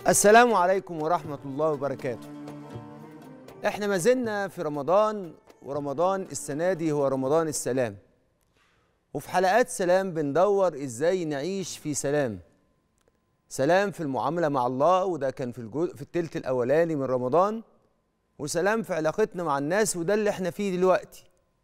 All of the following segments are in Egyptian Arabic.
السلام عليكم ورحمة الله وبركاته احنا ما زلنا في رمضان ورمضان السنة دي هو رمضان السلام وفي حلقات سلام بندور ازاي نعيش في سلام سلام في المعاملة مع الله وده كان في الجزء في التلت الأولاني من رمضان وسلام في علاقتنا مع الناس وده اللي احنا فيه دلوقتي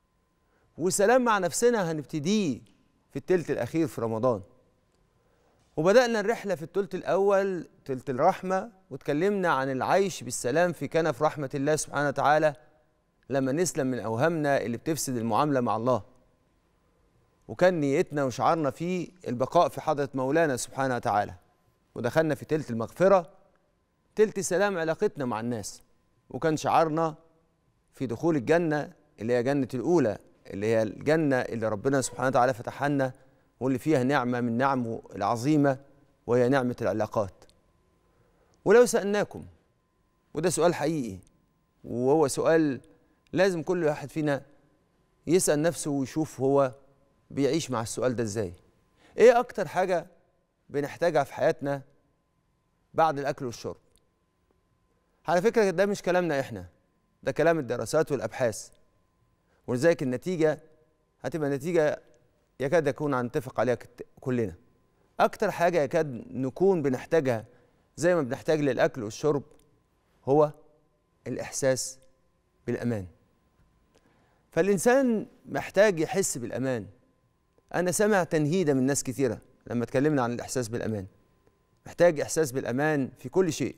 وسلام مع نفسنا هنبتديه في التلت الأخير في رمضان وبدأنا الرحلة في التلت الأول تلت الرحمة واتكلمنا عن العيش بالسلام في كنف رحمة الله سبحانه وتعالى لما نسلم من أوهامنا اللي بتفسد المعاملة مع الله وكان نيتنا وشعارنا فيه البقاء في حضرة مولانا سبحانه وتعالى ودخلنا في تلت المغفرة تلت سلام علاقتنا مع الناس وكان شعارنا في دخول الجنة اللي هي جنة الأولى اللي هي الجنة اللي ربنا سبحانه وتعالى فتحها لنا واللي فيها نعمة من نعمه العظيمة وهي نعمة العلاقات ولو سألناكم وده سؤال حقيقي وهو سؤال لازم كل واحد فينا يسأل نفسه ويشوف هو بيعيش مع السؤال ده ازاي ايه اكتر حاجة بنحتاجها في حياتنا بعد الاكل والشرب على فكرة ده مش كلامنا احنا ده كلام الدراسات والابحاث ولذلك النتيجة هتبقى نتيجة يكاد يكون هنتفق عليها كت- كلنا اكتر حاجة يكاد نكون بنحتاجها زي ما بنحتاج للاكل والشرب هو الاحساس بالامان فالانسان محتاج يحس بالامان انا سامع تنهيده من ناس كثيره لما اتكلمنا عن الاحساس بالامان محتاج احساس بالامان في كل شيء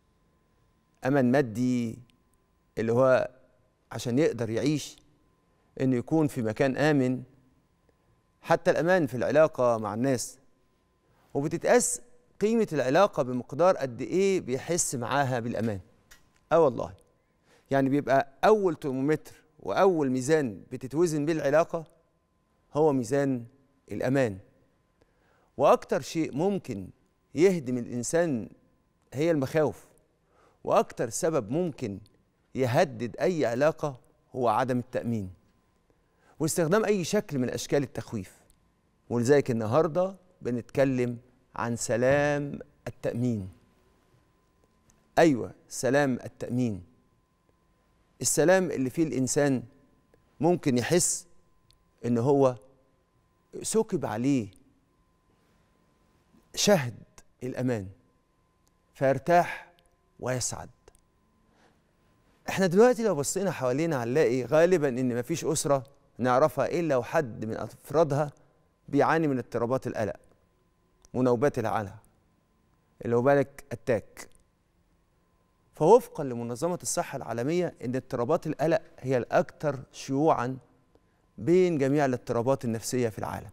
امان مادي اللي هو عشان يقدر يعيش انه يكون في مكان امن حتى الامان في العلاقه مع الناس وبتتقاس قيمه العلاقه بمقدار قد ايه بيحس معاها بالامان اه والله يعني بيبقى اول ترمومتر واول ميزان بتتوزن بيه العلاقه هو ميزان الامان واكتر شيء ممكن يهدم الانسان هي المخاوف واكتر سبب ممكن يهدد اي علاقه هو عدم التامين واستخدام اي شكل من اشكال التخويف ولذلك النهارده بنتكلم عن سلام التامين ايوه سلام التامين السلام اللي فيه الانسان ممكن يحس ان هو سكب عليه شهد الامان فيرتاح ويسعد احنا دلوقتي لو بصينا حوالينا هنلاقي غالبا ان مفيش اسره نعرفها الا وحد من افرادها بيعاني من اضطرابات القلق ونوبات العلى اللي هو بالك اتاك فوفقا لمنظمه الصحه العالميه ان اضطرابات القلق هي الاكثر شيوعا بين جميع الاضطرابات النفسيه في العالم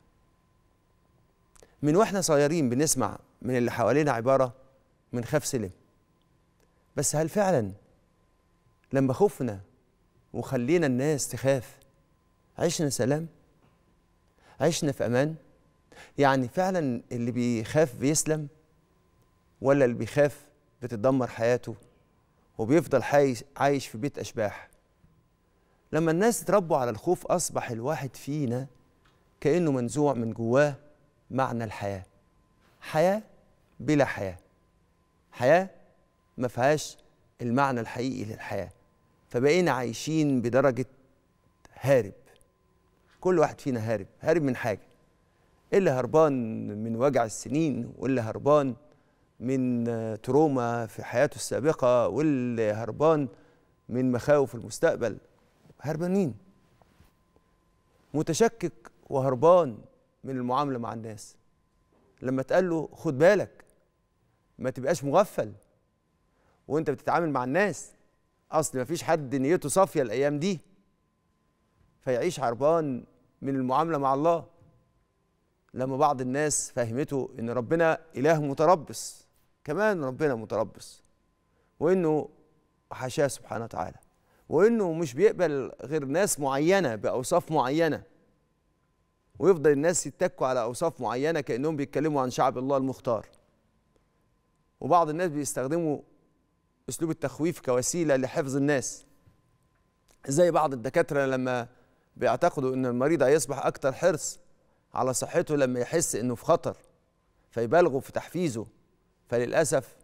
من واحنا صغيرين بنسمع من اللي حوالينا عباره من خاف سلم بس هل فعلا لما خفنا وخلينا الناس تخاف عشنا سلام عشنا في امان يعني فعلا اللي بيخاف بيسلم ولا اللي بيخاف بتتدمر حياته وبيفضل عايش عايش في بيت اشباح لما الناس اتربوا على الخوف اصبح الواحد فينا كانه منزوع من جواه معنى الحياه حياه بلا حياه حياه ما فيهاش المعنى الحقيقي للحياه فبقينا عايشين بدرجه هارب كل واحد فينا هارب هارب من حاجه اللي هربان من وجع السنين واللي هربان من آه، تروما في حياته السابقه واللي هربان من مخاوف المستقبل هربانين متشكك وهربان من المعامله مع الناس لما تقال له خد بالك ما تبقاش مغفل وانت بتتعامل مع الناس اصل ما فيش حد نيته صافيه الايام دي فيعيش هربان من المعامله مع الله لما بعض الناس فهمته ان ربنا اله متربص كمان ربنا متربص وانه حاشاه سبحانه وتعالى وانه مش بيقبل غير ناس معينه باوصاف معينه ويفضل الناس يتكوا على اوصاف معينه كانهم بيتكلموا عن شعب الله المختار وبعض الناس بيستخدموا اسلوب التخويف كوسيله لحفظ الناس زي بعض الدكاتره لما بيعتقدوا ان المريض هيصبح اكتر حرص على صحته لما يحس انه في خطر فيبالغوا في تحفيزه فللاسف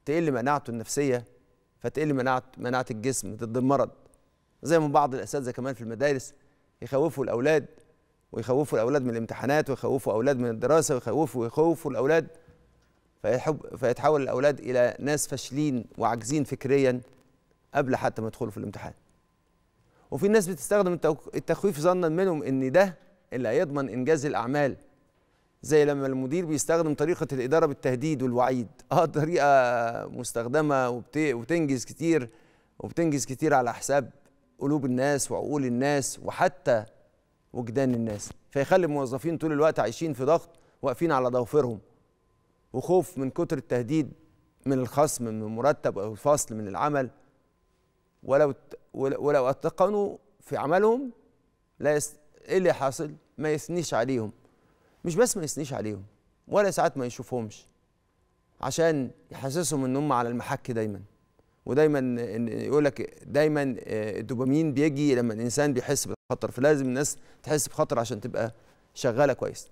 تقل مناعته النفسيه فتقل مناعه مناعه الجسم ضد المرض زي ما بعض الاساتذه كمان في المدارس يخوفوا الاولاد ويخوفوا الاولاد من الامتحانات ويخوفوا اولاد من الدراسه ويخوفوا ويخوفوا الاولاد فيحب فيتحول الاولاد الى ناس فاشلين وعاجزين فكريا قبل حتى ما يدخلوا في الامتحان وفي ناس بتستخدم التخويف ظنا منهم ان ده اللي هيضمن انجاز الاعمال زي لما المدير بيستخدم طريقه الاداره بالتهديد والوعيد اه طريقه مستخدمه وبت... وبتنجز كتير وبتنجز كتير على حساب قلوب الناس وعقول الناس وحتى وجدان الناس فيخلي الموظفين طول الوقت عايشين في ضغط واقفين على ضوافرهم وخوف من كتر التهديد من الخصم من المرتب او الفصل من العمل ولو ولو اتقنوا في عملهم لا يس... ايه اللي حاصل ما يثنيش عليهم مش بس ما يثنيش عليهم ولا ساعات ما يشوفهمش عشان يحسسهم ان هم على المحك دايما ودايما يقول لك دايما الدوبامين بيجي لما الانسان بيحس بالخطر فلازم الناس تحس بخطر عشان تبقى شغاله كويس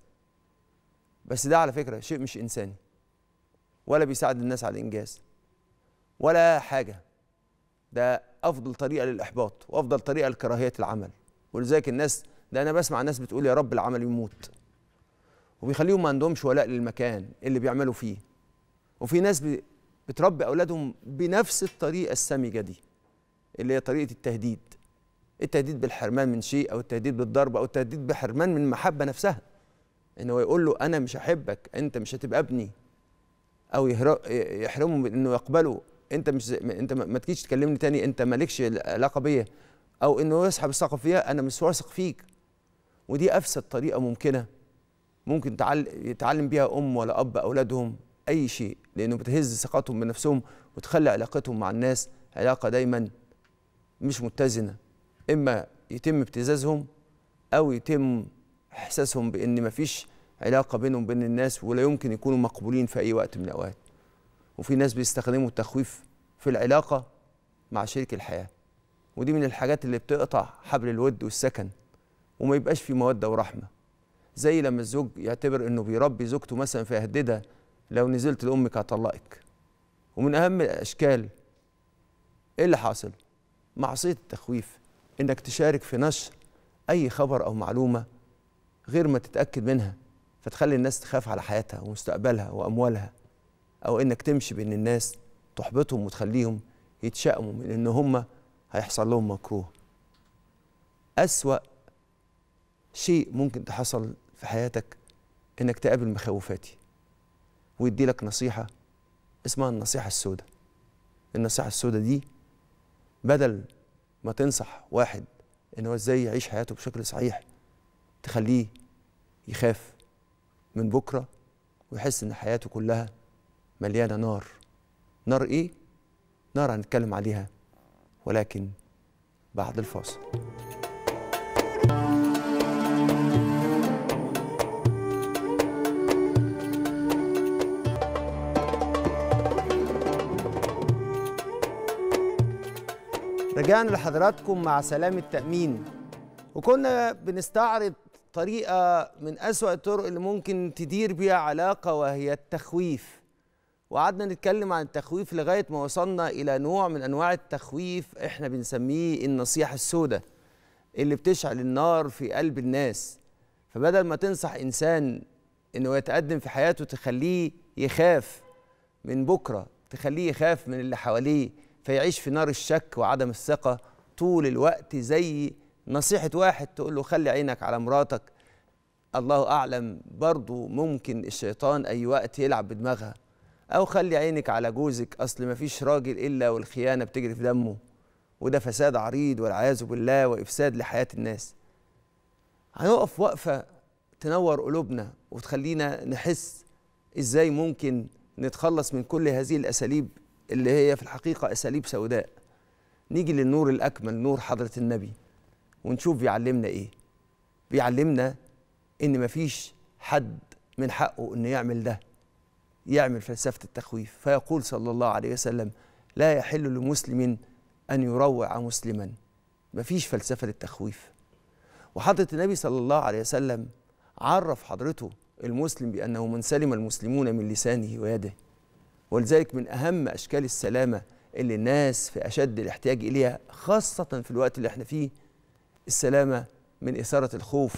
بس ده على فكره شيء مش انساني ولا بيساعد الناس على الانجاز ولا حاجه ده افضل طريقه للاحباط وافضل طريقه لكراهيه العمل ولذلك الناس ده انا بسمع ناس بتقول يا رب العمل يموت وبيخليهم ما عندهمش ولاء للمكان اللي بيعملوا فيه وفي ناس بتربي اولادهم بنفس الطريقه السمجه دي اللي هي طريقه التهديد التهديد بالحرمان من شيء او التهديد بالضرب او التهديد بحرمان من المحبه نفسها ان هو يقول له انا مش هحبك انت مش هتبقى ابني او يحرمه من انه يقبله انت مش انت ما تجيش تكلمني تاني انت مالكش علاقه بيا او انه يسحب الثقه فيها انا مش واثق فيك ودي افسد طريقه ممكنه ممكن يتعلم بيها ام ولا اب اولادهم اي شيء لانه بتهز ثقتهم بنفسهم وتخلي علاقتهم مع الناس علاقه دايما مش متزنه اما يتم ابتزازهم او يتم احساسهم بان مفيش علاقه بينهم وبين الناس ولا يمكن يكونوا مقبولين في اي وقت من الاوقات وفي ناس بيستخدموا التخويف في العلاقه مع شريك الحياه ودي من الحاجات اللي بتقطع حبل الود والسكن وما يبقاش في موده ورحمه زي لما الزوج يعتبر انه بيربي زوجته مثلا فيهددها لو نزلت لامك هطلقك ومن اهم الاشكال ايه اللي حاصل معصيه التخويف انك تشارك في نشر اي خبر او معلومه غير ما تتاكد منها فتخلي الناس تخاف على حياتها ومستقبلها واموالها او انك تمشي بين الناس تحبطهم وتخليهم يتشائموا من ان هم هيحصل لهم مكروه اسوا شيء ممكن تحصل في حياتك انك تقابل مخاوفاتي ويدي لك نصيحه اسمها النصيحه السوداء النصيحه السوداء دي بدل ما تنصح واحد ان هو ازاي يعيش حياته بشكل صحيح تخليه يخاف من بكره ويحس ان حياته كلها مليانه نار نار ايه نار هنتكلم عليها ولكن بعد الفاصل رجعنا لحضراتكم مع سلام التأمين وكنا بنستعرض طريقة من أسوأ الطرق اللي ممكن تدير بيها علاقة وهي التخويف وقعدنا نتكلم عن التخويف لغاية ما وصلنا إلى نوع من أنواع التخويف إحنا بنسميه النصيحة السوداء اللي بتشعل النار في قلب الناس فبدل ما تنصح إنسان إنه يتقدم في حياته تخليه يخاف من بكرة تخليه يخاف من اللي حواليه فيعيش في نار الشك وعدم الثقة طول الوقت زي نصيحة واحد تقول له خلي عينك على مراتك الله أعلم برضو ممكن الشيطان أي وقت يلعب بدماغها أو خلي عينك على جوزك أصل مفيش راجل إلا والخيانة بتجري في دمه وده فساد عريض والعياذ بالله وإفساد لحياة الناس هنقف وقفة تنور قلوبنا وتخلينا نحس إزاي ممكن نتخلص من كل هذه الأساليب اللي هي في الحقيقة أساليب سوداء نيجي للنور الأكمل نور حضرة النبي ونشوف بيعلمنا إيه بيعلمنا إن مفيش حد من حقه إنه يعمل ده يعمل فلسفة التخويف فيقول صلى الله عليه وسلم لا يحل لمسلم أن يروع مسلما مفيش فلسفة للتخويف وحضرة النبي صلى الله عليه وسلم عرف حضرته المسلم بأنه من سلم المسلمون من لسانه ويده ولذلك من اهم اشكال السلامه اللي الناس في اشد الاحتياج اليها خاصه في الوقت اللي احنا فيه السلامه من اثاره الخوف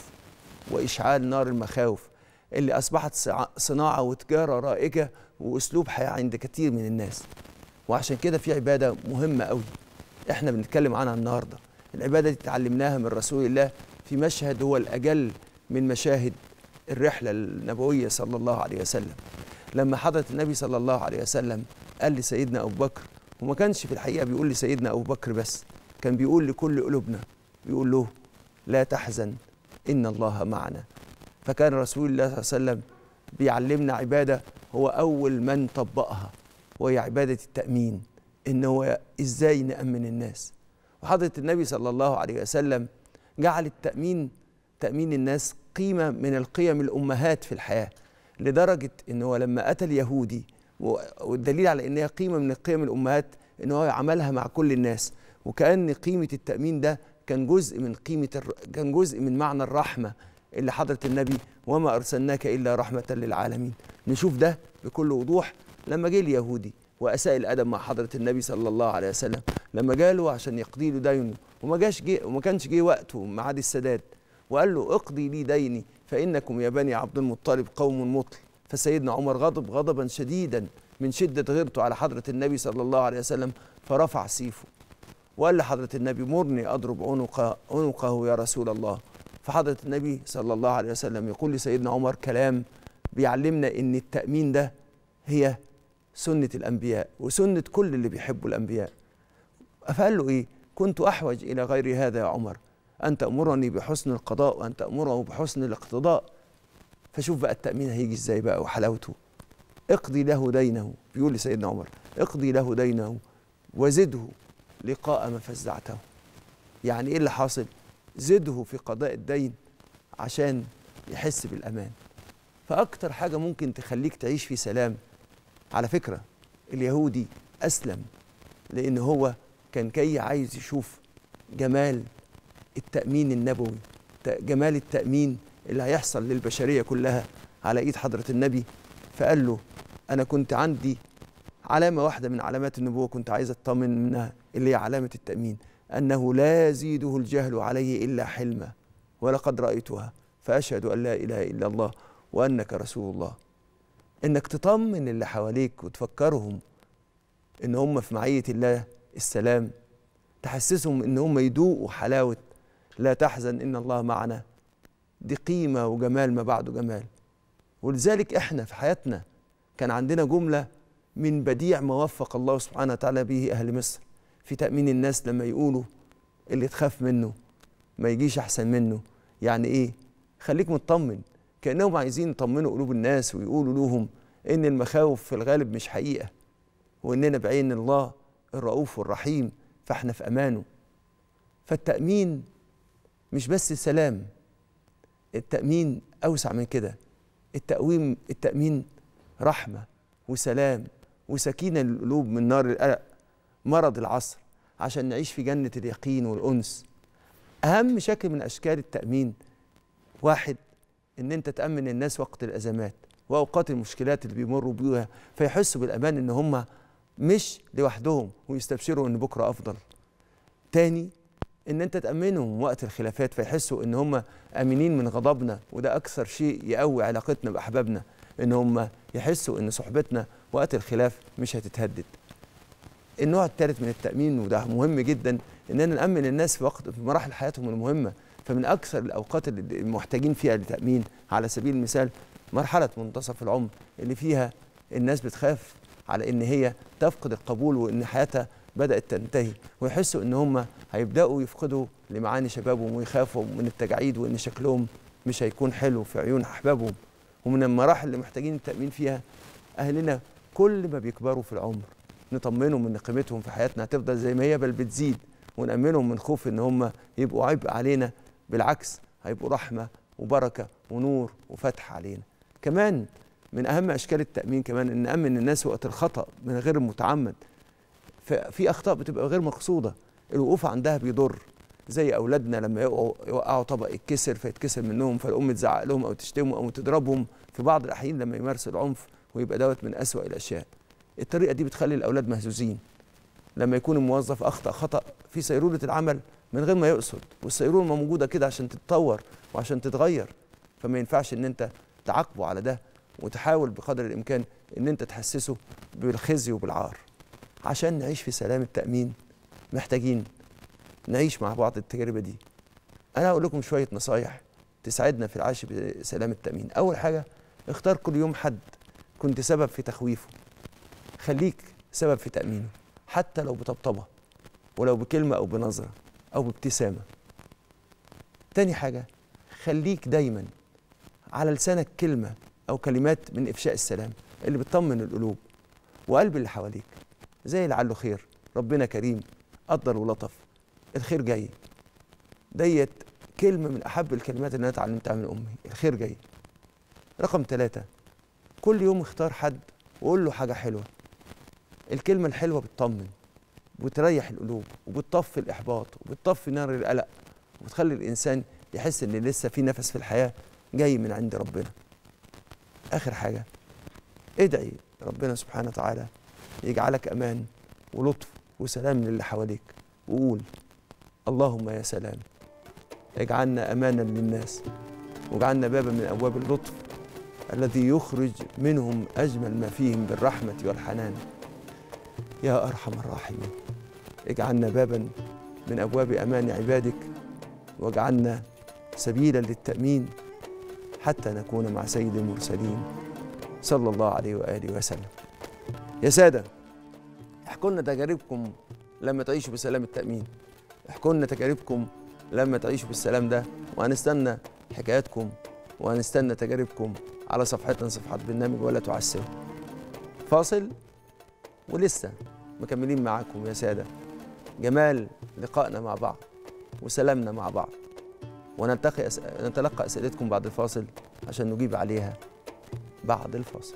واشعال نار المخاوف اللي اصبحت صناعه وتجاره رائجه واسلوب حياه عند كثير من الناس وعشان كده في عباده مهمه قوي احنا بنتكلم عنها النهارده العباده دي اتعلمناها من رسول الله في مشهد هو الاجل من مشاهد الرحله النبويه صلى الله عليه وسلم لما حضره النبي صلى الله عليه وسلم قال لسيدنا ابو بكر وما كانش في الحقيقه بيقول لسيدنا ابو بكر بس كان بيقول لكل قلوبنا بيقول له لا تحزن ان الله معنا فكان رسول الله صلى الله عليه وسلم بيعلمنا عباده هو اول من طبقها وهي عباده التامين ان هو ازاي نامن الناس وحضره النبي صلى الله عليه وسلم جعل التامين تامين الناس قيمه من القيم الامهات في الحياه لدرجه ان هو لما اتى اليهودي والدليل على انها قيمه من القيم الامهات ان هو عملها مع كل الناس وكان قيمه التامين ده كان جزء من قيمه الر... كان جزء من معنى الرحمه اللي حضره النبي وما ارسلناك الا رحمه للعالمين نشوف ده بكل وضوح لما جه اليهودي واساء الادب مع حضره النبي صلى الله عليه وسلم لما جاله عشان يقضي له دينه وما جاش جه وما كانش جه وقته ميعاد السداد وقال له اقضي لي ديني فانكم يا بني عبد المطلب قوم مطل فسيدنا عمر غضب غضبا شديدا من شده غيرته على حضره النبي صلى الله عليه وسلم فرفع سيفه وقال لحضره النبي مرني اضرب عنق عنقه يا رسول الله فحضره النبي صلى الله عليه وسلم يقول لسيدنا عمر كلام بيعلمنا ان التامين ده هي سنه الانبياء وسنه كل اللي بيحبوا الانبياء فقال له ايه كنت احوج الى غير هذا يا عمر أن تأمرني بحسن القضاء وأن تأمره بحسن الاقتضاء فشوف بقى التأمين هيجي ازاي بقى وحلاوته اقضي له دينه بيقول لسيدنا عمر اقضي له دينه وزده لقاء ما فزعته يعني ايه اللي حاصل زده في قضاء الدين عشان يحس بالأمان فأكتر حاجة ممكن تخليك تعيش في سلام على فكرة اليهودي أسلم لأن هو كان جاي عايز يشوف جمال التأمين النبوي جمال التأمين اللي هيحصل للبشرية كلها على إيد حضرة النبي فقال له أنا كنت عندي علامة واحدة من علامات النبوة كنت عايز أطمن منها اللي هي علامة التأمين أنه لا يزيده الجهل عليه إلا حلما ولقد رأيتها فأشهد أن لا إله إلا الله وأنك رسول الله إنك تطمن اللي حواليك وتفكرهم إن هم في معية الله السلام تحسسهم إن هم يدوقوا حلاوة لا تحزن إن الله معنا دي قيمة وجمال ما بعده جمال ولذلك إحنا في حياتنا كان عندنا جملة من بديع ما وفق الله سبحانه وتعالى به أهل مصر في تأمين الناس لما يقولوا اللي تخاف منه ما يجيش أحسن منه يعني إيه خليك مطمن كأنهم عايزين يطمنوا قلوب الناس ويقولوا لهم إن المخاوف في الغالب مش حقيقة وإننا بعين الله الرؤوف والرحيم فإحنا في أمانه فالتأمين مش بس سلام التأمين أوسع من كده التأويم التأمين رحمة وسلام وسكينة للقلوب من نار القلق مرض العصر عشان نعيش في جنة اليقين والأنس أهم شكل من أشكال التأمين واحد إن أنت تأمن الناس وقت الأزمات وأوقات المشكلات اللي بيمروا بيها فيحسوا بالأمان إن هم مش لوحدهم ويستبشروا إن بكرة أفضل تاني ان انت تامنهم وقت الخلافات فيحسوا ان هم امنين من غضبنا وده اكثر شيء يقوي علاقتنا باحبابنا ان هم يحسوا ان صحبتنا وقت الخلاف مش هتتهدد النوع الثالث من التامين وده مهم جدا اننا نامن الناس في وقت في مراحل حياتهم المهمه فمن اكثر الاوقات اللي المحتاجين فيها للتامين على سبيل المثال مرحله منتصف العمر اللي فيها الناس بتخاف على ان هي تفقد القبول وان حياتها بدات تنتهي ويحسوا ان هم هيبداوا يفقدوا لمعاني شبابهم ويخافوا من التجاعيد وان شكلهم مش هيكون حلو في عيون احبابهم ومن المراحل اللي محتاجين التامين فيها اهلنا كل ما بيكبروا في العمر نطمنهم ان قيمتهم في حياتنا هتفضل زي ما هي بل بتزيد ونامنهم من خوف ان هم يبقوا عبء علينا بالعكس هيبقوا رحمه وبركه ونور وفتح علينا كمان من اهم اشكال التامين كمان ان نامن الناس وقت الخطا من غير المتعمد ففي اخطاء بتبقى غير مقصوده الوقوف عندها بيضر زي اولادنا لما يقعوا يوقعوا طبق يتكسر فيتكسر منهم فالام تزعق لهم او تشتمهم او تضربهم في بعض الاحيان لما يمارسوا العنف ويبقى دوت من اسوا الاشياء الطريقه دي بتخلي الاولاد مهزوزين لما يكون الموظف اخطا خطا في سيروره العمل من غير ما يقصد والسيروره موجوده كده عشان تتطور وعشان تتغير فما ينفعش ان انت تعاقبه على ده وتحاول بقدر الامكان ان انت تحسسه بالخزي وبالعار عشان نعيش في سلام التامين محتاجين نعيش مع بعض التجربه دي انا هقول لكم شويه نصايح تساعدنا في العيش بسلام التامين اول حاجه اختار كل يوم حد كنت سبب في تخويفه خليك سبب في تامينه حتى لو بطبطبه ولو بكلمه او بنظره او بابتسامه تاني حاجه خليك دايما على لسانك كلمه او كلمات من افشاء السلام اللي بتطمن القلوب وقلب اللي حواليك زي لعله خير ربنا كريم قدر ولطف الخير جاي ديت كلمه من احب الكلمات اللي انا اتعلمتها من امي الخير جاي رقم ثلاثة كل يوم اختار حد وقول له حاجه حلوه الكلمه الحلوه بتطمن وبتريح القلوب وبتطفي الاحباط وبتطفي نار القلق وبتخلي الانسان يحس ان لسه في نفس في الحياه جاي من عند ربنا اخر حاجه ادعي ربنا سبحانه وتعالى يجعلك امان ولطف وسلام للي حواليك وقول اللهم يا سلام اجعلنا امانا للناس واجعلنا بابا من ابواب اللطف الذي يخرج منهم اجمل ما فيهم بالرحمه والحنان يا ارحم الراحمين اجعلنا بابا من ابواب امان عبادك واجعلنا سبيلا للتامين حتى نكون مع سيد المرسلين صلى الله عليه واله وسلم يا ساده احكوا لنا تجاربكم لما تعيشوا بسلام التامين احكوا لنا تجاربكم لما تعيشوا بالسلام ده وهنستنى حكاياتكم وهنستنى تجاربكم على صفحتنا صفحات برنامج ولا تعسروا فاصل ولسه مكملين معاكم يا ساده جمال لقائنا مع بعض وسلامنا مع بعض ونلتقي أس... نتلقى اسئلتكم بعد الفاصل عشان نجيب عليها بعد الفاصل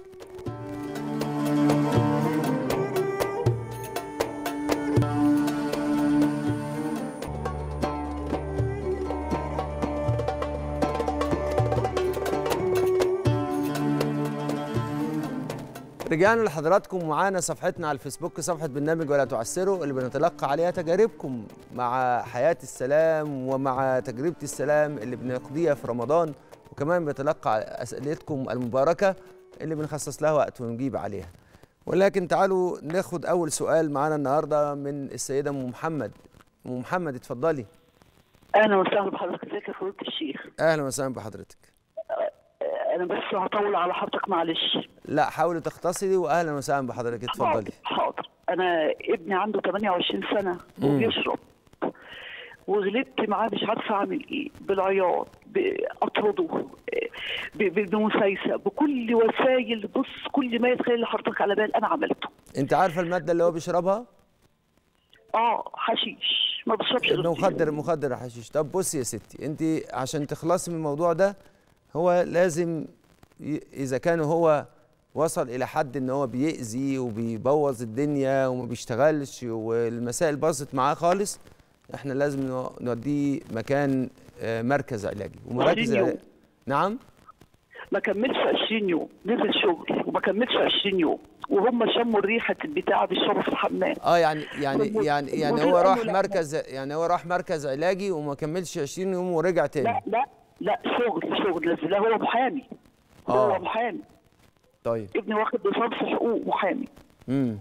رجعنا لحضراتكم معانا صفحتنا على الفيسبوك صفحة برنامج ولا تعسروا اللي بنتلقى عليها تجاربكم مع حياة السلام ومع تجربة السلام اللي بنقضيها في رمضان وكمان بنتلقى أسئلتكم المباركة اللي بنخصص لها وقت ونجيب عليها ولكن تعالوا ناخد أول سؤال معانا النهاردة من السيدة أم محمد أم محمد اتفضلي اهلا وسهلا بحضرتك ازيك يا فضيله الشيخ أهلا وسهلا بحضرتك انا بس هطول على حضرتك معلش لا حاولي تختصري وأهلا وسهلا بحضرتك اتفضلي حاضر انا ابني عنده 28 سنه وبيشرب وغلبت معاه مش عارفه اعمل ايه بالعياط باطرده ب- ب- بمسايسه بكل وسائل بص كل ما يتخيل حضرتك على بال انا عملته أنت عارفة المادة اللي هو بيشربها؟ اه حشيش ما بشربش غير مخدر مخدر الحشيش طب بصي يا ستي انت عشان تخلصي من الموضوع ده هو لازم ي- اذا كان هو وصل الى حد ان هو بيأذي وبيبوظ الدنيا وما بيشتغلش والمسائل باظت معاه خالص احنا لازم نو- نوديه مكان آه، مركز علاجي ومراكز 20 يوم. علاجي نعم ما كملش 20 يوم نزل شغل وما كملش 20 يوم وهم شموا ريحه البتاع بيشربوا في الحمام اه يعني يعني والم- يعني يعني المدير هو قال له راح لا. مركز يعني هو راح مركز علاجي وما كملش 20 يوم ورجع تاني لا لا لا شغل شغل نزل هو محامي آه. هو محامي طيب ابني واخد ليسانس حقوق محامي امم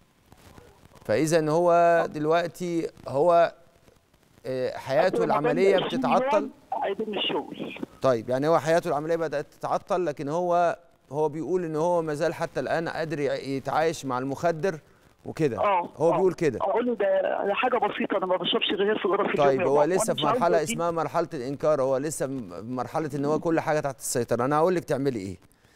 فاذا ان هو دلوقتي هو آه، حياته قبل ما العمليه كان 20 بتتعطل يوم عايزين من الشغل طيب يعني هو حياته العمليه بدات تتعطل لكن هو هو بيقول ان هو ما زال حتى الان قادر يع- يتعايش مع المخدر وكده اه هو آه. بيقول كده اقول له ده ده حاجه بسيطه انا ما بشربش غير سيجاره في طيب اليوم هو وأنا لسه مش في عاوزة مرحله أديه. اسمها مرحله الانكار هو لسه في مرحله ان هو كل حاجه تحت السيطره انا هقول لك تعملي ايه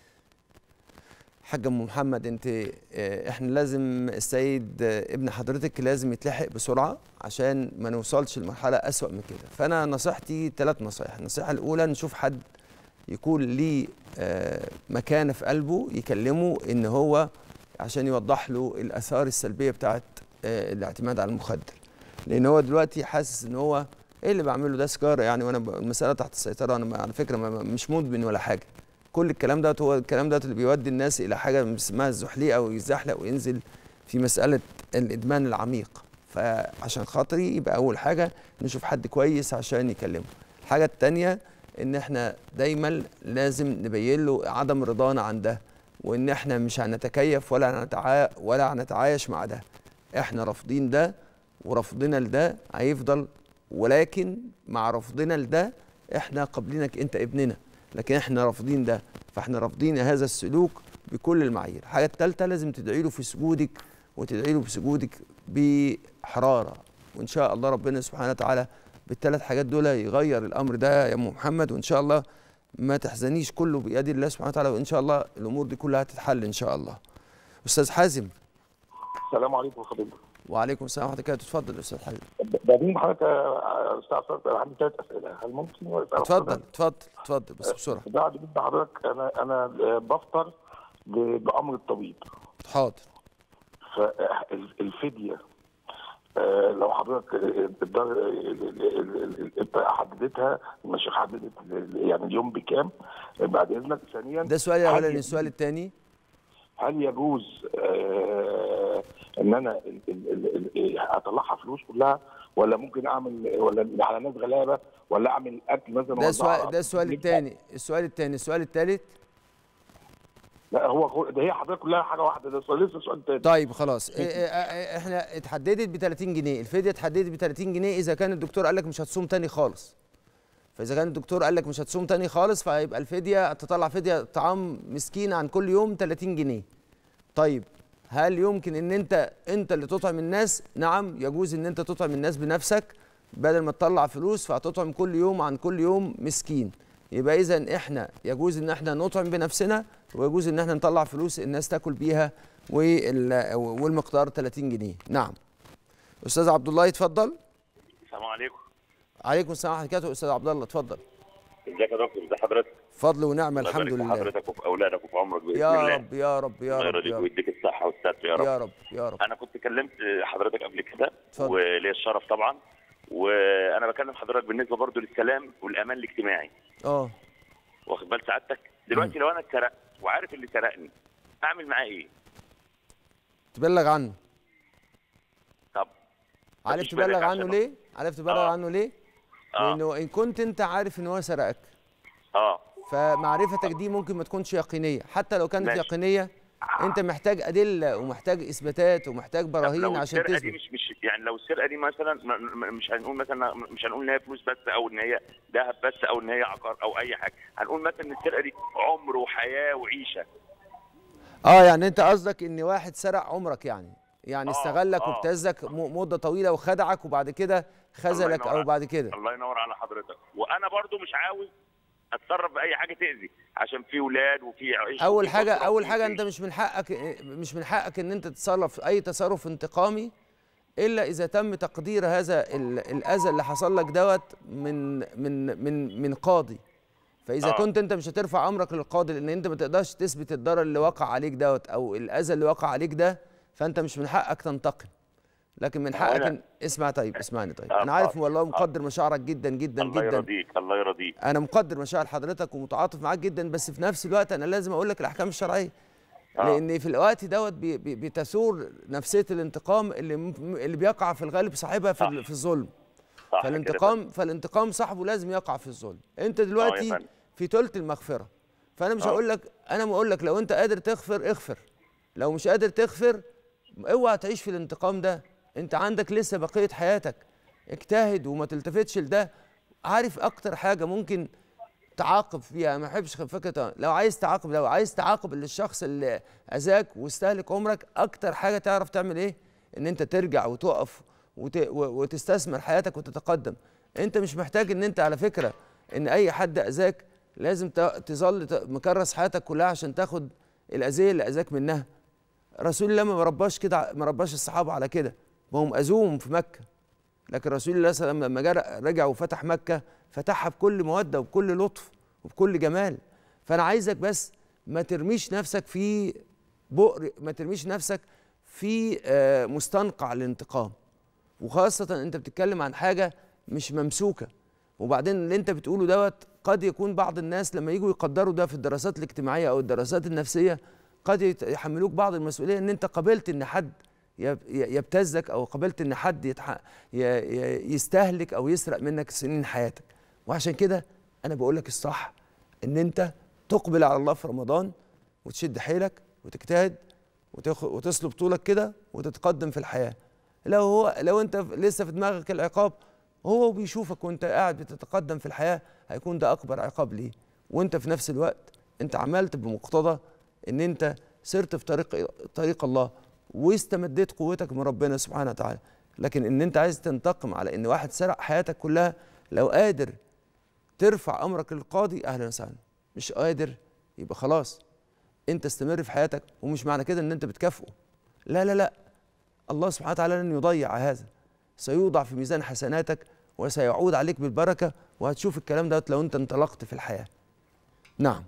حاجة ام محمد انت اه، احنا لازم السيد اه، ابن حضرتك لازم يتلحق بسرعه عشان ما نوصلش لمرحله اسوأ من كده فانا نصيحتي ثلاث نصايح النصيحه الاولى نشوف حد يكون ليه اه، مكانه في قلبه يكلمه ان هو عشان يوضح له الاثار السلبيه بتاعت اه، الاعتماد على المخدر لان هو دلوقتي حاسس ان هو ايه اللي بعمله ده سيجاره يعني وانا ب- المساله تحت السيطره انا ما- على فكره ما- ما- مش مدمن ولا حاجه كل الكلام دوت هو الكلام دوت اللي بيودي الناس الى حاجه اسمها الزحليقه ويزحلق وينزل في مساله الادمان العميق فعشان خاطري يبقى اول حاجه نشوف حد كويس عشان يكلمه الحاجه الثانيه ان احنا دايما لازم نبين له عدم رضانا عن ده وان احنا مش هنتكيف ولا هنتعا ولا هنتعايش مع ده احنا رافضين ده ورفضنا لده هيفضل ولكن مع رفضنا لده احنا قابلينك انت ابننا لكن احنا رافضين ده فاحنا رافضين هذا السلوك بكل المعايير الحاجه الثالثه لازم تدعي له في سجودك وتدعي له في سجودك بحراره وان شاء الله ربنا سبحانه وتعالى بالثلاث حاجات دول يغير الامر ده يا ام محمد وان شاء الله ما تحزنيش كله بيد الله سبحانه وتعالى وان شاء الله الامور دي كلها هتتحل ان شاء الله استاذ حازم السلام عليكم حضرتك وعليكم السلام ورحمه الله وبركاته اتفضل يا استاذ حازم بعدين حضرتك يا استاذ عصام انا عندي ثلاث اسئله هل ممكن ولا اتفضل اتفضل اتفضل بس بسرعه بعد جدا حضرتك انا انا بفطر ب- بامر الطبيب حاضر فالفديه آه، لو حضرتك الدار ال- ال- ال- انت حددتها مش حددت ال- يعني اليوم بكام بعد اذنك ثانيا ده السؤال هل الاولاني يجوز- السؤال الثاني هل يجوز آه، ان انا ال- ال- ال- ال- اطلعها فلوس كلها ولا ممكن اعمل ولا على ناس غلابه ولا اعمل اكل مثلا ده وأوزعها السؤال ده السؤال على- الثاني السؤال الثاني السؤال الثالث لا هو هو- ده هي حضرتك كلها حاجه واحده ده سؤال- لسه سؤال تاني طيب خلاص إيه- إيه- إيه- احنا اتحددت ب 30 جنيه الفديه اتحددت ب 30 جنيه اذا كان الدكتور قال لك مش هتصوم تاني خالص فاذا كان الدكتور قال لك مش هتصوم تاني خالص فهيبقى الفديه تطلع فديه طعام مسكين عن كل يوم 30 جنيه طيب هل يمكن ان انت انت اللي تطعم الناس نعم يجوز ان انت تطعم الناس بنفسك بدل ما تطلع فلوس فهتطعم كل يوم عن كل يوم مسكين يبقى اذا احنا يجوز ان احنا نطعم بنفسنا ويجوز ان احنا نطلع فلوس الناس تاكل بيها وال- والمقدار 30 جنيه نعم استاذ عبد الله يتفضل السلام عليكم عليكم السلام ورحمه الله وبركاته استاذ عبد الله اتفضل ازيك يا دكتور ازي حضرتك فضل ونعمه الله الحمد يبارك في لله حضرتك وفي اولادك وفي عمرك باذن يا الله رب يا رب يا الله رب يرضيك يا رب ويديك الصحه والستر يا رب يا رب يا رب انا كنت كلمت حضرتك قبل كده اتفضل. وليا الشرف طبعا وانا بكلم حضرتك بالنسبه برضو للسلام والامان الاجتماعي اه واخد بال سعادتك دلوقتي لو انا اتسرقت وعارف اللي سرقني اعمل معاه ايه تبلغ عنه طب عارف مفيش تبلغ بلاغ عنه عشان- ليه عارف تبلغ آه. عنه ليه اه لانه ان كنت انت عارف ان هو سرقك اه فمعرفتك دي ممكن ما تكونش يقينيه حتى لو كانت ماشي. يقينيه انت محتاج ادله ومحتاج اثباتات ومحتاج طب براهين لو عشان السرقه دي تثبت مش مش يعني لو السرقه دي مثلا م- م- مش هنقول مثلا مش هنقول ان هي فلوس بس او ان هي ذهب بس او ان هي عقار او اي حاجه هنقول مثلا ان السرقه دي عمر وحياه وعيشه اه يعني انت قصدك ان واحد سرق عمرك يعني يعني آه، استغلك آه. وابتزك م- مده طويله وخدعك وبعد كده خذلك ينور او عليك. بعد كده الله ينور على حضرتك وانا برضو مش عاوز اتصرف باي حاجه تاذي عشان في ولاد وفي عيش اول وفي حاجه أسرة اول وفي حاجه بيت. انت مش من حقك مش من حقك ان انت تتصرف اي تصرف انتقامي الا اذا تم تقدير هذا ال- الاذى اللي حصل لك دوت من من من من قاضي فاذا آه. كنت انت مش هترفع امرك للقاضي لان انت ما تقدرش تثبت الضرر اللي وقع عليك دوت او الاذى اللي وقع عليك ده فانت مش من حقك تنتقم لكن من هو حقك أنا- إن... اسمع طيب اسمعني طيب آه، انا عارف آه، والله آه. مقدر مشاعرك جدا جدا الله جدا يرضيك الله يرضيك انا مقدر مشاعر حضرتك ومتعاطف معاك جدا بس في نفس الوقت انا لازم اقول لك الاحكام الشرعيه آه. لان في الوقت دوت بي- بي- بتثور نفسيه الانتقام اللي م- اللي بيقع في الغالب صاحبها في, ال- في الظلم صح كده فالانتقام فالانتقام صاحبه لازم يقع في الظلم انت دلوقتي فندم. في ثلث المغفره فانا مش آه. هقول لك انا بقول لك لو انت قادر تغفر اغفر لو مش قادر تغفر اوعى تعيش في الانتقام ده انت عندك لسه بقيه حياتك اجتهد وما تلتفتش لده عارف اكتر حاجه ممكن تعاقب فيها ما احبش فكره لو عايز تعاقب لو عايز تعاقب للشخص اللي اذاك واستهلك عمرك اكتر حاجه تعرف تعمل ايه ان انت ترجع وتقف وت... و- وتستثمر حياتك وتتقدم انت مش محتاج ان انت على فكره ان اي حد اذاك لازم ت- تظل ت- مكرس حياتك كلها عشان تاخد الاذيه اللي اذاك منها رسول الله ما رباش كده ما رباش الصحابه على كده ما هم اذوهم في مكه لكن رسول الله صلى الله عليه وسلم لما جر- رجع وفتح مكه فتحها بكل موده وبكل لطف وبكل جمال فانا عايزك بس ما ترميش نفسك في بؤر ما ترميش نفسك في آه، مستنقع الانتقام وخاصه انت بتتكلم عن حاجه مش ممسوكه وبعدين اللي انت بتقوله دوت قد يكون بعض الناس لما يجوا يقدروا ده في الدراسات الاجتماعيه او الدراسات النفسيه قد يت- يحملوك بعض المسؤوليه ان انت قبلت ان حد يب- ي- يبتزك او قبلت ان حد يتح... ي... ي- يستهلك او يسرق منك سنين حياتك وعشان كده انا بقول لك الصح ان انت تقبل على الله في رمضان وتشد حيلك وتجتهد وتخ... وتصلب طولك كده وتتقدم في الحياه لو هو لو انت لسه في دماغك العقاب هو بيشوفك وانت قاعد بتتقدم في الحياه هيكون ده اكبر عقاب ليه وانت في نفس الوقت انت عملت بمقتضى ان انت سرت في طريق طريق الله واستمديت قوتك من ربنا سبحانه وتعالى لكن ان انت عايز تنتقم على ان واحد سرق حياتك كلها لو قادر ترفع امرك للقاضي اهلا وسهلا مش قادر يبقى خلاص انت استمر في حياتك ومش معنى كده ان انت بتكافئه لا لا لا الله سبحانه وتعالى لن يضيع هذا سيوضع في ميزان حسناتك وسيعود عليك بالبركه وهتشوف الكلام ده لو انت انطلقت في الحياه نعم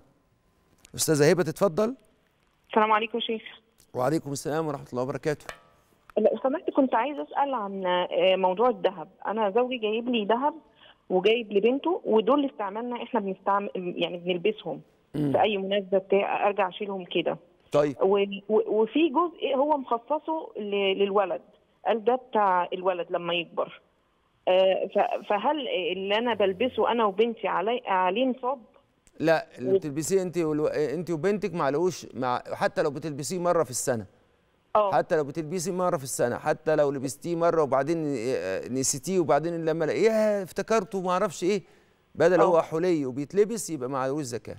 استاذه هبه تتفضل السلام عليكم يا شيخ وعليكم السلام ورحمه الله وبركاته لو سمحت كنت عايزه اسال عن آه، موضوع الذهب انا زوجي جايب لي ذهب وجايب لبنته ودول استعمالنا احنا بنستعمل يعني بنلبسهم في اي مناسبه بتاع ارجع اشيلهم كده طيب و- و- وفي جزء هو مخصصه ل- للولد قال ده بتاع الولد لما يكبر آه، ف- فهل اللي انا بلبسه انا وبنتي علي عليه نصاب لا اللي بتلبسيه انت والو... انت وبنتك معلقوش مع حتى لو بتلبسيه مره في السنه اه حتى لو بتلبسي مره في السنه حتى لو لبستيه مره وبعدين آه، نسيتيه وبعدين لما الاقيه افتكرته ما اعرفش ايه بدل آه. هو حلي وبيتلبس يبقى معلوش زكاه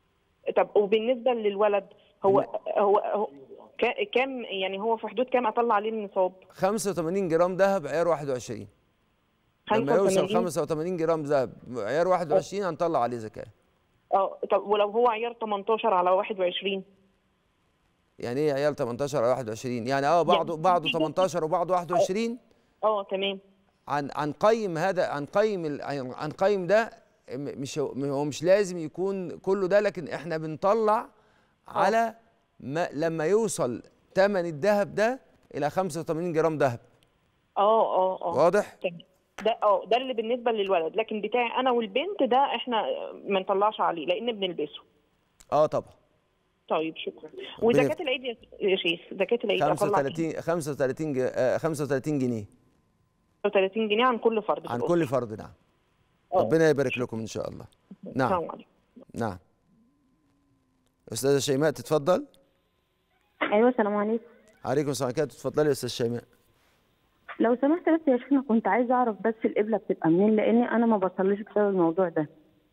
طب وبالنسبه للولد هو هو, هو كا- كام يعني هو في حدود كام اطلع عليه النصاب 85 جرام ذهب عيار 21 لما يوصل 85 85 جرام ذهب عيار 21 هنطلع عليه زكاه اه طب ولو هو عيار 18 على 21 يعني ايه عيال 18 على 21 يعني اه بعضه يعني بعضه في جزء- 18 وبعضه 21 اه تمام عن عن قيم هذا عن قيم ال- عن عن قيم ده م- مش هو هو مش لازم يكون كله ده لكن احنا بنطلع على ما لما يوصل ثمن الذهب ده الى 85 جرام ذهب اه اه اه واضح تمام. ده اه ده اللي بالنسبه للولد لكن بتاعي انا والبنت ده احنا ما نطلعش عليه لان بنلبسه اه طبعا طيب شكرا يف- وزكاه العيد يا يا شيخ زكاه العيد اطلع 35 35 ج- آه، 35 جنيه 35 جنيه عن كل فرد في عن الأسرة. كل فرد نعم آه. ربنا يبارك لكم ان شاء الله نعم السلام عليكم نعم استاذه شيماء تتفضل ايوه السلام عليكم عليكم السلام عليكم تتفضلي يا استاذ شيماء لو سمحت بس يا شيخنا كنت عايزه اعرف بس القبله بتبقى منين لان انا ما بصليش بسبب الموضوع ده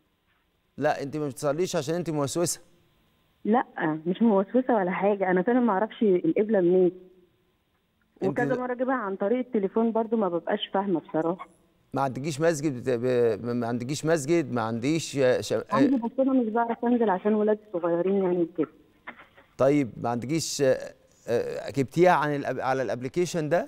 لا انت ما بتصليش عشان انت موسوسه لا مش موسوسه ولا حاجه انا فعلا ما اعرفش القبله منين انت وكذا د- مره اجيبها عن طريق التليفون برضو ما ببقاش فاهمه بصراحه ما عندكيش مسجد بت... ب... ما عندكيش مسجد ما عنديش ش... عندي بس انا مش بعرف انزل عشان ولادي صغيرين يعني كده طيب ما عندكيش آه، آه، جبتيها عن الأب... على الابلكيشن ده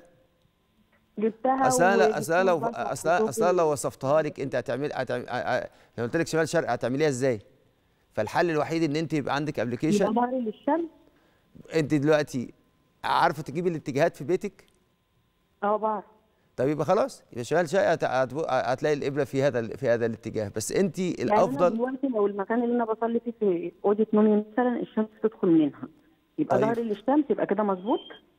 جبتها اصل أنا- وجبتها اصل أنا لو برضو على اصل أنا- اصل أنا التليفون. لو وصفتها لك انت هتعمل هتعمل لو قلت لك شمال شرق هتعمليها ازاي فالحل الوحيد ان انت يبقى عندك يبقى ابلكيشن ظهري للشمس انت دلوقتي عارفه تجيبي الاتجاهات في بيتك اه بعرف طب يبقى خلاص يبقى شمال شرق هت... هت- هتلاقي القبله في هذا في هذا الاتجاه بس انت يعني انا الافضل دلوقتي لو المكان اللي انا بصلي فيه في اوضه نومي مثلا الشمس تدخل منها يبقى طيب. ظهري للشمس يبقى كده مظبوط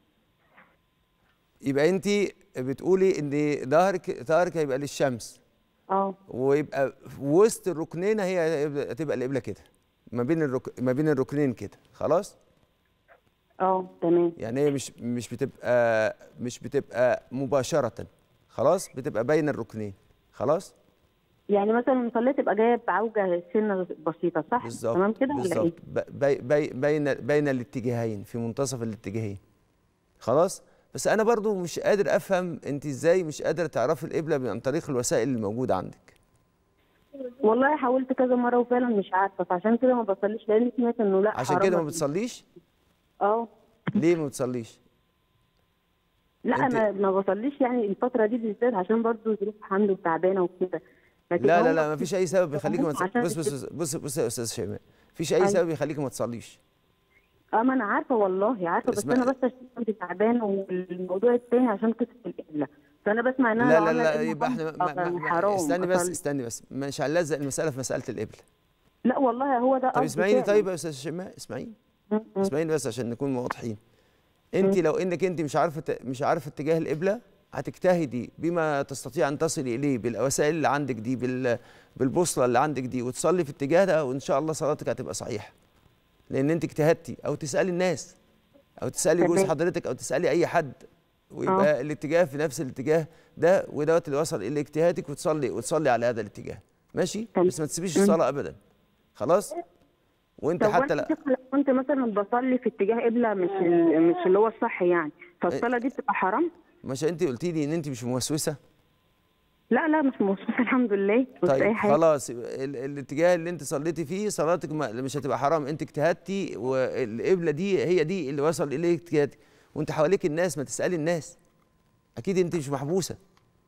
يبقى انت بتقولي ان ظهرك ظهرك هيبقى للشمس اه ويبقى في وسط الركنين هي تبقى القبله كده ما بين الرك... ما بين الركنين كده خلاص اه تمام يعني هي مش مش بتبقى مش بتبقى مباشره خلاص بتبقى بين الركنين خلاص يعني مثلا المصلية تبقى جايه بعوجه سنه بسيطه صح؟ بالظبط تمام كده ولا ايه؟ بالظبط ب- بي بي بين بين الاتجاهين في منتصف الاتجاهين خلاص بس انا برضو مش قادر افهم انت ازاي مش قادره تعرفي القبله عن طريق الوسائل اللي موجوده عندك والله حاولت كذا مره وفعلا مش عارفه فعشان كده ما بصليش لان سمعت انه لا عشان حرام كده ما أصلي. بتصليش اه ليه ما بتصليش لا أنت- انا ما بصليش يعني الفتره دي بالذات عشان برضه ظروف حمل وتعبانه وكده لكن لا لا هو لا ما فيش اي سبب يخليك ما عشان تصليش بص بص بص بص يا استاذ شيماء فيش اي أيوة. سبب يخليك ما تصليش اه ما انا عارفه والله عارفه بس اسمع- انا بس عشان كنت تعبانه والموضوع التاني عشان قصه القبله فانا بسمع انها لا لو لا عملت لا ابن يبقى احنا حرام، ما ما أبقى ما حرام استني بس أصلي. استني بس مش هنلزق المساله في مساله القبله لا والله هو ده طب قصدي اسمعيني فعلاً. طيب يا استاذ شيماء اسمعيني م- م. اسمعيني بس عشان نكون واضحين انت لو انك انت مش عارفه ت- مش عارفه اتجاه القبله هتجتهدي بما تستطيع ان تصلي اليه بالوسائل اللي عندك دي بال بالبوصله اللي عندك دي وتصلي في الاتجاه ده وان شاء الله صلاتك هتبقى صحيحه لان انت اجتهدتي او تسالي الناس او تسالي جوز تمام. حضرتك او تسالي اي حد ويبقى الاتجاه في نفس الاتجاه ده ودوت اللي وصل الى اجتهادك وتصلي وتصلي على هذا الاتجاه ماشي تمام. بس ما تسيبيش الصلاه ابدا خلاص وانت طب حتى وانا لا شيخ لو كنت مثلا بصلي في اتجاه قبله مش ال- مش اللي هو الصح يعني فالصلاه دي بتبقى حرام؟ مش انت قلتي لي ان انت مش موسوسه لا لا مش موصوفه الحمد لله مش اي طيب حاجه خلاص ال- الاتجاه اللي انت صليتي فيه صلاتك ما مش هتبقى حرام انت اجتهدتي والقبله دي هي دي اللي وصل اليه اجتهادك وانت حواليك الناس ما تسالي الناس اكيد انت مش محبوسه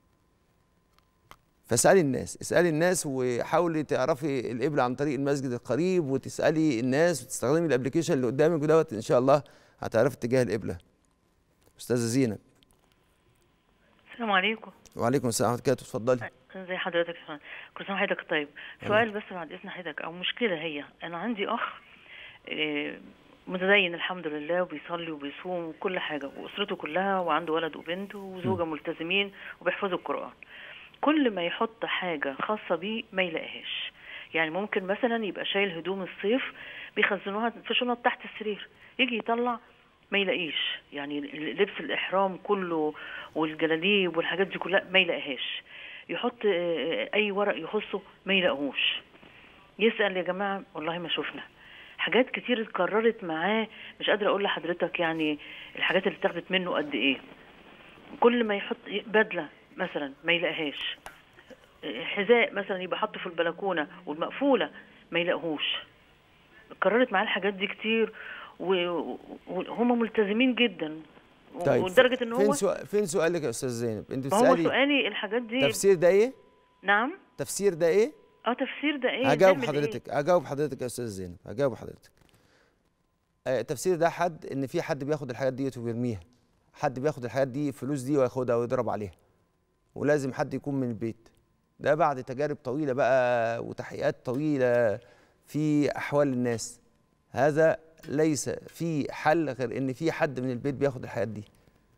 فاسالي الناس اسالي الناس وحاولي تعرفي القبله عن طريق المسجد القريب وتسالي الناس وتستخدمي الابلكيشن اللي قدامك ودوت ان شاء الله هتعرفي اتجاه القبله استاذه زينب السلام عليكم وعليكم السلام ورحمه الله وبركاته اتفضلي ازي حضرتك يا فندم كل سنه وحضرتك طيب سؤال بس بعد اذن حضرتك او مشكله هي انا عندي اخ آه، متدين الحمد لله وبيصلي وبيصوم وكل حاجه واسرته كلها وعنده ولد وبنت وزوجه ملتزمين وبيحفظوا القران كل ما يحط حاجه خاصه بيه ما يلاقيهاش يعني ممكن مثلا يبقى شايل هدوم الصيف بيخزنوها في شنط تحت السرير يجي يطلع ما يلاقيش يعني لبس الاحرام كله والجلاليب والحاجات دي كلها ما يلاقيهاش يحط آه، اي ورق يخصه ما يلاقوهوش يسال يا جماعه والله ما شفنا حاجات كتير اتكررت معاه مش قادره اقول لحضرتك يعني الحاجات اللي اتاخدت منه قد ايه كل ما يحط بدله مثلا ما يلاقيهاش آه، حذاء مثلا يبقى حاطه في البلكونه والمقفوله ما يلاقوهوش اتكررت معاه الحاجات دي كتير و- وهم ملتزمين جدا طيب ولدرجه ان فين هو سؤال فين سؤالك يا استاذ زينب انت ما هو بتسالي سؤالي الحاجات دي تفسير ده ايه نعم تفسير ده ايه اه تفسير ده ايه هجاوب نعمل حضرتك هجاوب حضرتك يا استاذ زينب هجاوب حضرتك آه تفسير ده حد ان في حد بياخد الحاجات ديت وبيرميها حد بياخد الحاجات دي الفلوس دي وياخدها ويضرب عليها ولازم حد يكون من البيت ده بعد تجارب طويله بقى وتحقيقات طويله في احوال الناس هذا ليس في حل غير ان في حد من البيت بياخد الحاجات دي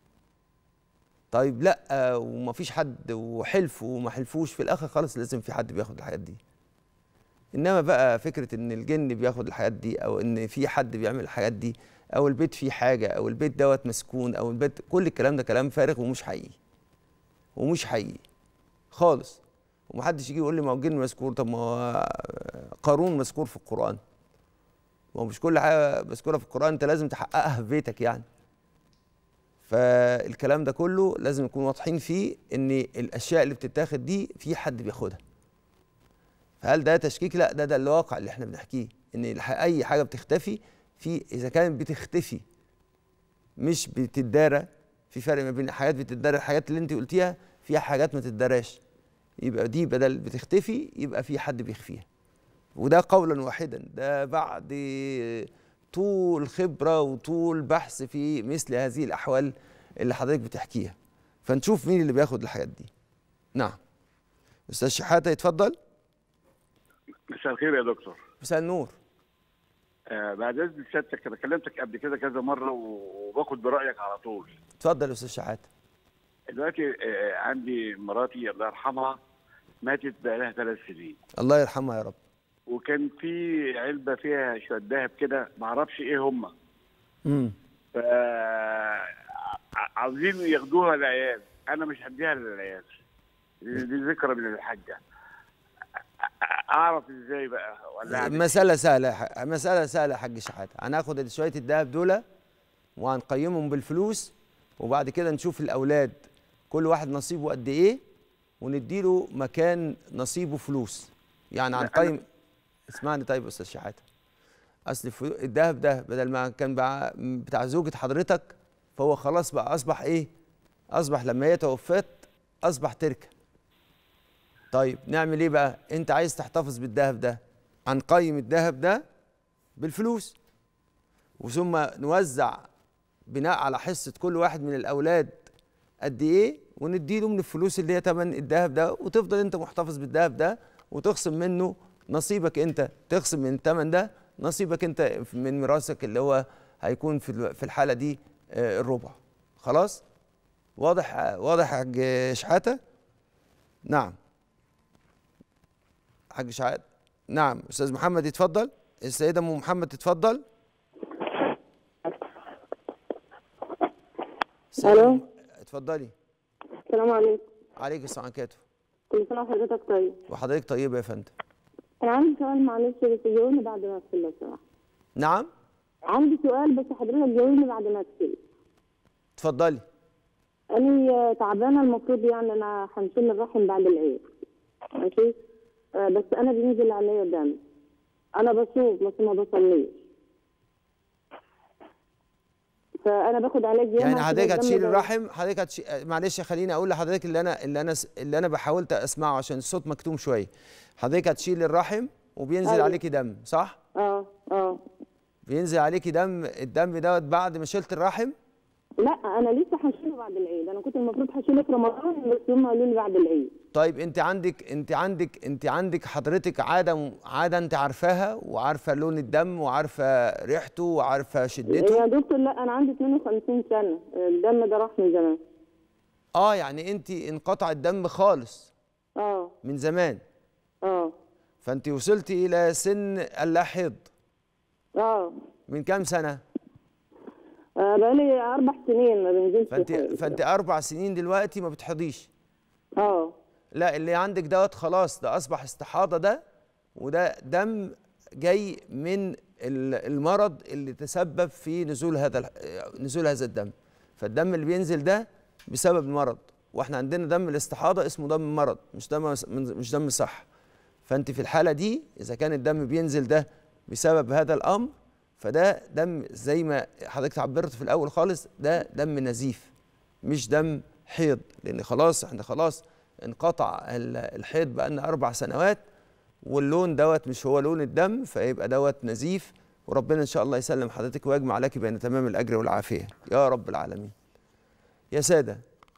طيب لا آه، ومفيش حد وحلف وما حلفوش في الاخر خالص لازم في حد بياخد الحاجات دي انما بقى فكره ان الجن بياخد الحاجات دي او ان في حد بيعمل الحاجات دي او البيت فيه حاجه او البيت دوت مسكون او البيت كل الكلام ده كلام فارغ ومش حقيقي ومش حقيقي خالص ومحدش يجي يقول لي ما هو الجن مذكور طب ما هو قارون مذكور في القران ما هو مش كل حاجه مذكوره في القران انت لازم تحققها في بيتك يعني فالكلام ده كله لازم نكون واضحين فيه ان الاشياء اللي بتتاخد دي في حد بياخدها فهل ده تشكيك لا ده ده الواقع اللي احنا بنحكيه ان الح- اي حاجه بتختفي في اذا كانت بتختفي مش بتدارى في فرق ما بين حاجات بتدارى الحاجات اللي انت قلتيها فيها حاجات ما تداراش يبقى دي بدل بتختفي يبقى في حد بيخفيها وده قولا واحدا ده بعد طول خبره وطول بحث في مثل هذه الاحوال اللي حضرتك بتحكيها فنشوف مين اللي بياخد الحاجات دي نعم استاذ شحاته يتفضل مساء الخير يا دكتور مساء النور آه بعد اذن سيادتك انا كلمتك قبل كده كذا مره وباخد برايك على طول اتفضل يا استاذ شحاته دلوقتي آه عندي مراتي الله يرحمها ماتت بقى لها ثلاث سنين الله يرحمها يا رب وكان في علبه فيها شويه ذهب كده ما اعرفش ايه هم امم ف ع- عاوزين ياخدوها العيال انا مش هديها للعيال دي دي ذكرى من الحاجه أ- اعرف ازاي بقى ولا أعمل مسألة سهلة يا ح- مسألة سهلة يا حاج شحاتة هناخد شوية الدهب دول وهنقيمهم بالفلوس وبعد كده نشوف الأولاد كل واحد نصيبه قد إيه ونديله مكان نصيبه فلوس يعني لا، هنقيم اسمعني طيب يا أستاذ شحاتة أصل الفلو- الدهب ده بدل ما كان بع- بتاع زوجة حضرتك فهو خلاص بقى أصبح إيه؟ أصبح لما هي توفت أصبح تركة طيب نعمل ايه بقى انت عايز تحتفظ بالذهب ده هنقيم الذهب ده بالفلوس وثم نوزع بناء على حصة كل واحد من الأولاد قد إيه ونديله من الفلوس اللي هي تمن الذهب ده وتفضل انت محتفظ بالذهب ده وتخصم منه نصيبك انت تخصم من الثمن ده نصيبك انت من ميراثك اللي هو هيكون في ال- في الحاله دي آه، الربع خلاص واضح واضح يا حاج شحاته نعم حاج شحاته نعم استاذ محمد يتفضل السيده ام محمد تتفضل السيدة ألو. أم- اتفضلي السلام عليكم عليك السلام عليكم كل سنة وحضرتك طيب وحضرتك طيبه يا فندم أنا عندي سؤال معلش بس جاوبني بعد ما أقفل لو سمحت نعم عندي سؤال بس حضرتك جاوبني بعد ما أقفل اتفضلي أنا تعبانة المفروض يعني أنا هنشيل الرحم بعد العيد ماشي آه، بس أنا بينزل عليا دم أنا بصوم بس ما بصليش فأنا باخد علاج ياما يعني عشان حضرتك الدم هتشيل ده- الرحم حضرتك هتشي... معلش خليني اقول لحضرتك اللي انا اللي انا اللي انا حاولت اسمعه عشان الصوت مكتوم شويه حضرتك هتشيل الرحم وبينزل أيوة. عليكي دم صح اه اه بينزل عليكي دم الدم دوت بعد ما شلت الرحم لا انا لسه هشيله بعد العيد انا كنت المفروض هشيله في رمضان بس هم قالوا لي بعد العيد طيب انت عندك انت عندك انت عندك حضرتك عاده عاده انت عارفاها وعارفه لون الدم وعارفه ريحته وعارفه شدته يا دكتور لا انا عندي 52 سنه الدم ده راح من زمان اه يعني انت انقطع الدم خالص اه من زمان اه فانت وصلتي الى سن اللاحظ اه من كام سنه آه، بقالي اربع سنين ما بنزلش فانت حاجة. فانت اربع سنين دلوقتي ما بتحضيش اه لا اللي عندك دوت خلاص ده اصبح استحاضه ده وده دم جاي من ال- المرض اللي تسبب في نزول هذا ال- نزول هذا الدم فالدم اللي بينزل ده بسبب المرض واحنا عندنا دم الاستحاضه اسمه دم مرض مش دم مش دم صح فانت في الحاله دي اذا كان الدم بينزل ده بسبب هذا الامر فده دم زي ما حضرتك عبرت في الاول خالص ده دم نزيف مش دم حيض لان خلاص احنا خلاص انقطع ال- الحيض بقالنا اربع سنوات واللون دوت مش هو لون الدم فيبقى دوت نزيف وربنا ان شاء الله يسلم حضرتك ويجمع لك بين تمام الاجر والعافيه يا رب العالمين يا ساده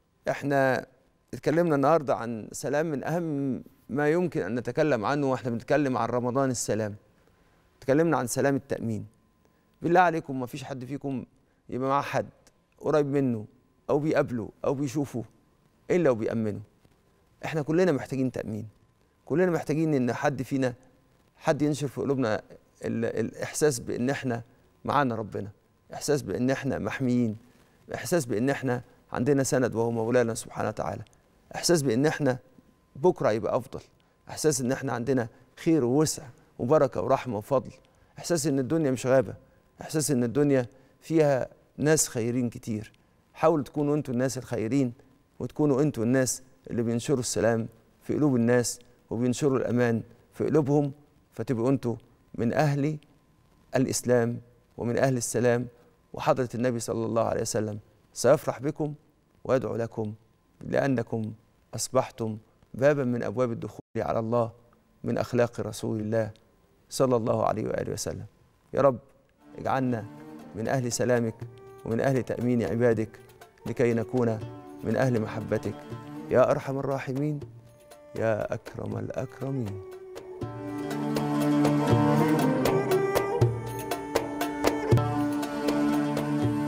احنا اتكلمنا النهارده عن سلام من اهم ما يمكن ان نتكلم عنه واحنا بنتكلم عن رمضان السلام اتكلمنا عن سلام التامين بالله عليكم ما فيش حد فيكم يبقى معاه حد قريب منه او بيقابله او بيشوفه الا وبيامنه احنا كلنا محتاجين تامين كلنا محتاجين ان حد فينا حد ينشر في قلوبنا ال- الاحساس بان احنا معانا ربنا احساس بان احنا محميين احساس بان احنا عندنا سند وهو مولانا سبحانه وتعالى احساس بان احنا بكره يبقى افضل احساس ان احنا عندنا خير ووسع وبركه ورحمه وفضل احساس ان الدنيا مش غابه احساس ان الدنيا فيها ناس خيرين كتير حاولوا تكونوا انتوا الناس الخيرين وتكونوا انتوا الناس اللي بينشروا السلام في قلوب الناس وبينشروا الامان في قلوبهم فتبقوا انتوا من اهل الاسلام ومن اهل السلام وحضره النبي صلى الله عليه وسلم سيفرح بكم ويدعو لكم لانكم اصبحتم بابا من ابواب الدخول على الله من اخلاق رسول الله صلى الله عليه واله وسلم يا رب اجعلنا من اهل سلامك ومن اهل تامين عبادك لكي نكون من اهل محبتك يا ارحم الراحمين يا اكرم الاكرمين